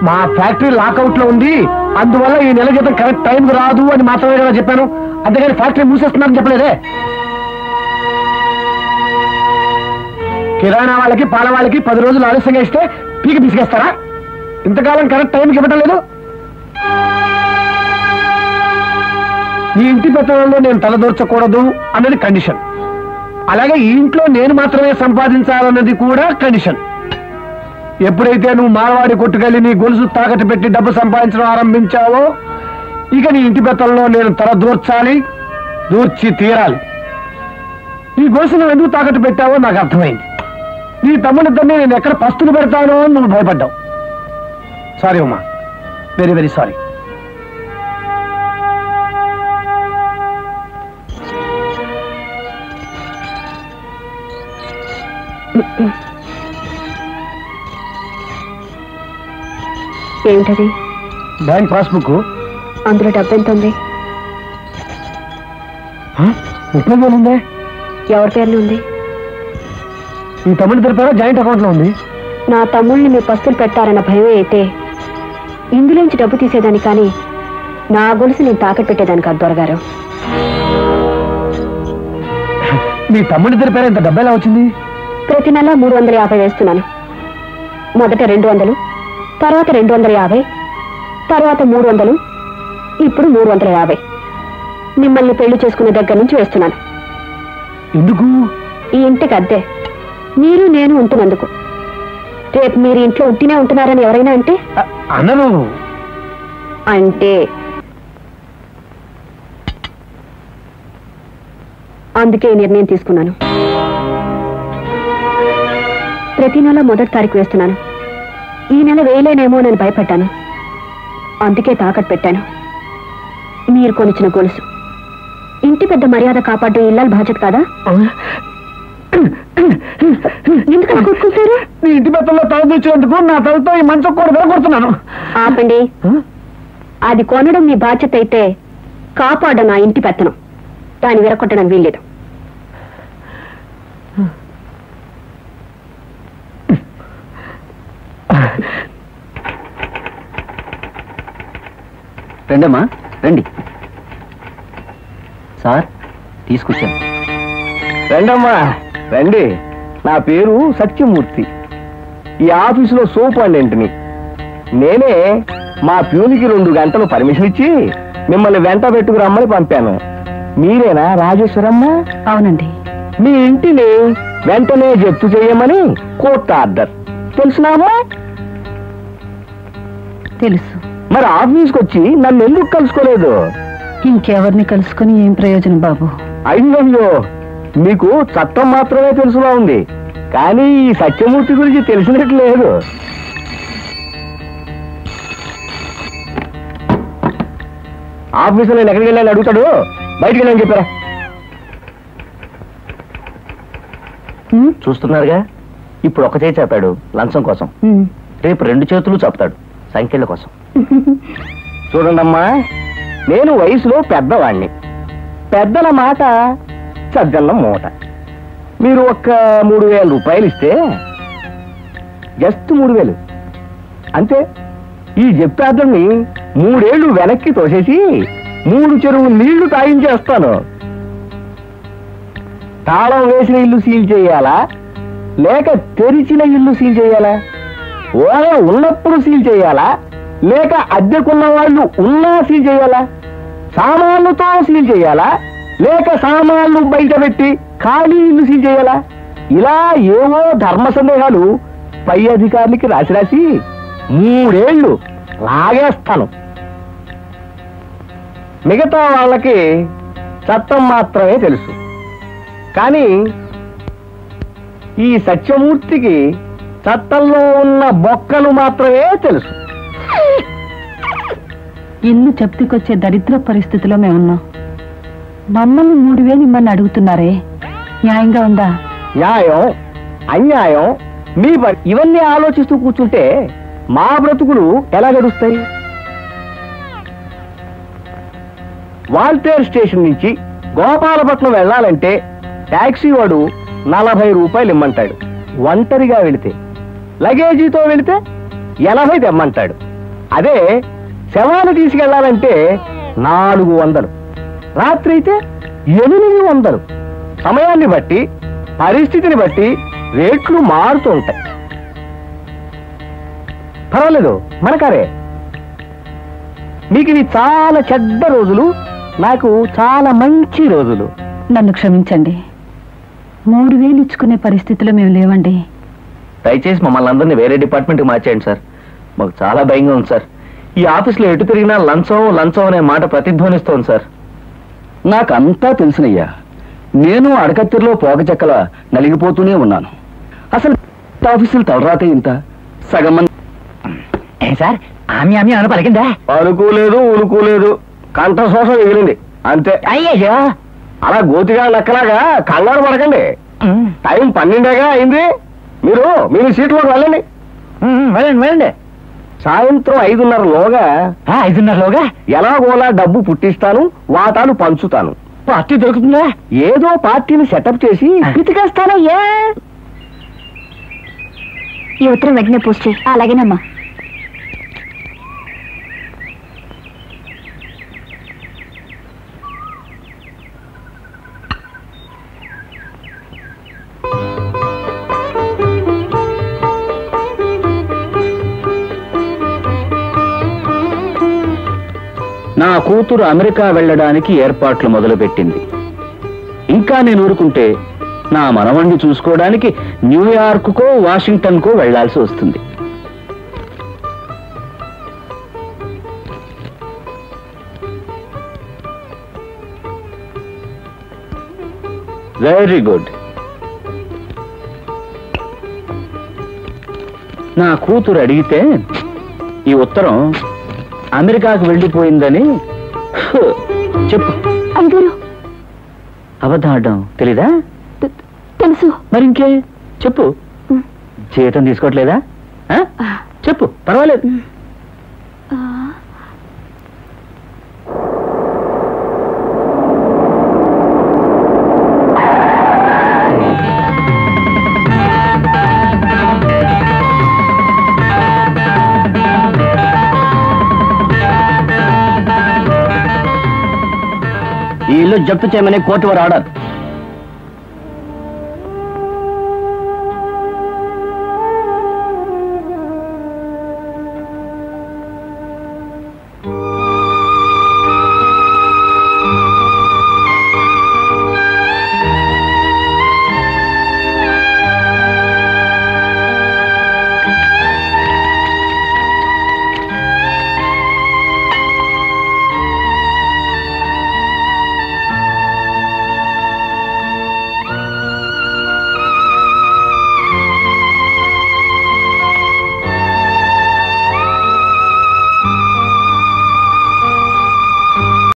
మా factory lockout లో ఉంది అందువల్ల ఈ నెల జీతం కరెక్ట్ టైం రాదు అని మాత్రమే కదా చెప్పాను అంతేగాని ఫ్యాక్టరీ మూసేస్తున్నారని చెప్పలేదే కిరాణా వాళ్ళకి పాల వాళ్ళకి పది రోజులు ఆలస్యంగా ఇస్తే పీకి పిసిగేస్తారా ఇంతకాలం కరెక్ట్ టైంకి ఇవ్వటం లేదు ఈ ఇంటి పెత్తనంలో నేను తలదూర్చకూడదు అన్నది కండిషన్ అలాగే ఈ ఇంట్లో నేను మాత్రమే సంపాదించాలన్నది కూడా కండిషన్ ఎప్పుడైతే నువ్వు మారవాడి కొట్టుకెళ్ళి నీ గొలుసు తాకట్టు పెట్టి డబ్బు సంపాదించడం ఆరంభించావో ఇక నీ ఇంటి పెత్తనంలో నేను తల దూర్చాలి దూర్చి తీరాలి ఈ గొలుసు నువ్వు ఎందుకు తాకట్టు పెట్టావో నాకు అర్థమైంది నీ తమ్ముడిద్దరిని నేను ఎక్కడ పస్తులు పెడతానో అని నువ్వు భయపడ్డావు sorry Uma very very sorry ఏమిటది బ్యాంక్ పాస్బుక్ అందులో డబ్బు ఎంత ఉంది ముప్పై వేలు ఉందే ఎవరి పేరున ఉంది ఈ తమ్ముడి తరపున జాయింట్ అకౌంట్ లో ఉంది నా తమ్ముళ్ళని మీ పస్తులు పెట్టారన్న భయమే అయితే ఇందులోంచి డబ్బు తీసేదాన్ని కానీ నా గొలుసు నేను తాకట్టు పెట్టేదాన్ని కాదు దొరగారు మీ తమ్ముడి తరపున ఇంత డబ్బు ఎలా వచ్చింది ప్రతి నెల మూడు వందల యాభై వేస్తున్నాను మొదట రెండు వందలు తర్వాత రెండు వందల యాభై తర్వాత మూడు వందలు ఇప్పుడు మూడు వందల యాభై మిమ్మల్ని పెళ్లి చేసుకునే దగ్గర నుంచి వేస్తున్నాను ఎందుకు ఈ ఇంటికి అద్దె మీరు నేను ఉంటున్నందుకు రేపు మీరు ఇంట్లో ఉంటూనే ఉంటున్నారని ఎవరైనా అంటే అ- అనను అంటే అందుకే ఈ నిర్ణయం తీసుకున్నాను ప్రతి నెల మొదటి తారీఖు వేస్తున్నాను ఈ నెల వేయలేనేమో అని భయపడ్డాను అందుకే తాకట్టు పెట్టాను మీరు కొనిచ్చిన గొలుసు ఇంటి పెద్ద మర్యాద కాపాడు ఇల్లాల బాధ్యత కాదా ఎందుకు అలా కొట్టుకుంటారు నీ ఇంటి పెత్తల్లో తల తెచ్చినందుకు నా తలతో ఈ మంచం కూడా విరగొడుతున్నాను ఆపండి అది కొనడం మీ బాధ్యత అయితే కాపాడడం నా ఇంటి పెత్తనం దాన్ని విరగొట్టడం వీల్లేదు రండమ్మా రండి సార్ తీసుకొచ్చాను రండమ్మా రండి నా పేరు సత్యమూర్తి ఈ ఆఫీసులో సూపరింటెండెంట్ని నేనే మా ప్యూనికి రెండు గంటలు పర్మిషన్ ఇచ్చి మిమ్మల్ని వెంట పెట్టుకు రమ్మని పంపాను మీరేనా రాజేశ్వరమ్మ అవునండి మీ ఇంటిని వెంటనే జప్తు చేయమని కోర్టు ఆర్డర్ తెలుసునామా తెలుసు మరి ఆఫీస్కి వచ్చి నన్ను ఎందుకు కలుసుకోలేదు ఇంకెవరిని కలుసుకుని ఏం ప్రయోజనం బాబు అయ్యో మీకు చట్టం మాత్రమే తెలుసులా ఉంది కానీ ఈ సత్యమూర్తి గురించి తెలిసినట్టు లేదు ఆఫీసులో నేను ఎక్కడికి వెళ్ళాను అడుగుతాడు బయటికి వెళ్ళని చెప్పారా చూస్తున్నారుగా ఇప్పుడు ఒక చేయి చెప్పాడు లంచం కోసం రేపు రెండు చేతులు చెప్తాడు సంఖ్యల కోసం చూడండమ్మా నేను వయసులో పెద్దవాణ్ణి పెద్దల మాట సజ్జల మూట మీరు ఒక్క మూడు వేల రూపాయలు ఇస్తే జస్ట్ మూడు వేలు అంతే ఈ జప్తార్థంని మూడేళ్లు వెనక్కి తోసేసి మూడు చెరువు నీళ్లు తాగించేస్తాను తాళం వేసిన ఇల్లు సీల్ చేయాలా లేక తెరిచిన ఇల్లు సీల్ చేయాలా ఓనర్ ఉన్నప్పుడు సీల్ చేయాలా లేక అద్దెకున్న వాళ్ళు ఉన్నా సీల్ చేయాలా సామాన్లతో సీల్ చేయాలా లేక సామాన్లు బయట పెట్టి ఖాళీ ఇల్లు సీల్ చేయాలా ఇలా ఏవో ధర్మ సందేహాలు పై అధికారులకి రాసి రాసి మూడేళ్లు లాగేస్తాను మిగతా వాళ్ళకి చట్టం మాత్రమే తెలుసు కానీ ఈ సత్యమూర్తికి చట్టంలో ఉన్న బొక్కలు మాత్రమే తెలుసు ఇల్లు చెప్తికొచ్చే దరిద్ర పరిస్థితిలో మేమున్నాం మమ్మల్ని మూడు వేలు ఇమ్మని అడుగుతున్నారే న్యాయంగా ఉందా న్యాయం అన్యాయం మీ ప- ఇవన్నీ ఆలోచిస్తూ కూర్చుంటే మా బ్రతుకులు ఎలా గడుస్తాయి వాల్తేర్ స్టేషన్ నుంచి గోపాలపట్నం వెళ్ళాలంటే టాక్సీ వాడు నలభై రూపాయలు ఇమ్మంటాడు ఒంటరిగా వెళితే లగేజీతో వెళితే ఎనభై తెమ్మంటాడు అదే శవాన్ని తీసుకెళ్లాలంటే నాలుగు వందలు రాత్రి అయితే ఎనిమిది వందలు సమయాన్ని బట్టి పరిస్థితిని బట్టి రేట్లు మారుతూ ఉంటాయి పర్వాలేదు మనకారే మీకు ఇవి చాలా చెడ్డ రోజులు నాకు చాలా మంచి రోజులు నన్ను క్షమించండి మూడు వేలు ఇచ్చుకునే పరిస్థితిలో మేము లేవండి దయచేసి మమ్మల్ని అందరినీ వేరే డిపార్ట్మెంట్కి మార్చేయండి సార్ మాకు చాలా భయంగా ఉంది సార్ ఈ ఆఫీస్లో ఎటు తిరిగినా లంచం లంచం అనే మాట ప్రతిధ్వనిస్తోంది సార్ నాకంతా తెలుసునయ్యా నేను అడకత్తిరిలో పోకచెక్కల నలిగిపోతూనే ఉన్నాను అసలు ఆఫీసులు తలరాతే ఇంత సగం మంది సార్ ఆమె ఆమె అని పలికిందా అనుకోలేదు ఉనుకోలేదు కంఠ శోషం ఎగిరింది అంతే అయ్యయ్యో అలా గోతిగా లెక్కలాగా కంగారు పడకండి టైం పన్నెండేగా అయింది మీరు మీరు సీట్లోకి వెళ్ళండి వెళ్ళండి వెళ్ళండి సాయంత్రం ఐదున్నరలోగా ఐదున్నరలోగా ఎలాగోలా డబ్బు పుట్టిస్తాను వాటాలు పంచుతాను పార్టీ దొరుకుతుందా ఏదో పార్టీని సెటప్ చేసి పితికేస్తానయ్యా ఈ ఉత్తరం వెంటనే పోస్ట్ చేయి అలాగేనమ్మా నా కూతురు అమెరికా వెళ్ళడానికి ఏర్పాట్లు మొదలుపెట్టింది ఇంకా నేను ఊరుకుంటే నా మనవణ్ణి చూసుకోవడానికి న్యూయార్క్కో వాషింగ్టన్కో వెళ్లాల్సి వస్తుంది వెరీ గుడ్ నా కూతురు అడిగితే ఈ ఉత్తరం అమెరికాకు వెళ్ళిపోయిందని హ్, చెప్పు అయ్యగారు అబద్ధం ఆడడం తెలీదా తె- తెలుసు మరి ఇంకే చెప్పు జీతం తీసుకోవట్లేదా ఆ? చెప్పు పర్వాలేదు ఆ, ఈ ఇల్లు జప్తు చేయమని కోర్టు వారు ఆర్డర్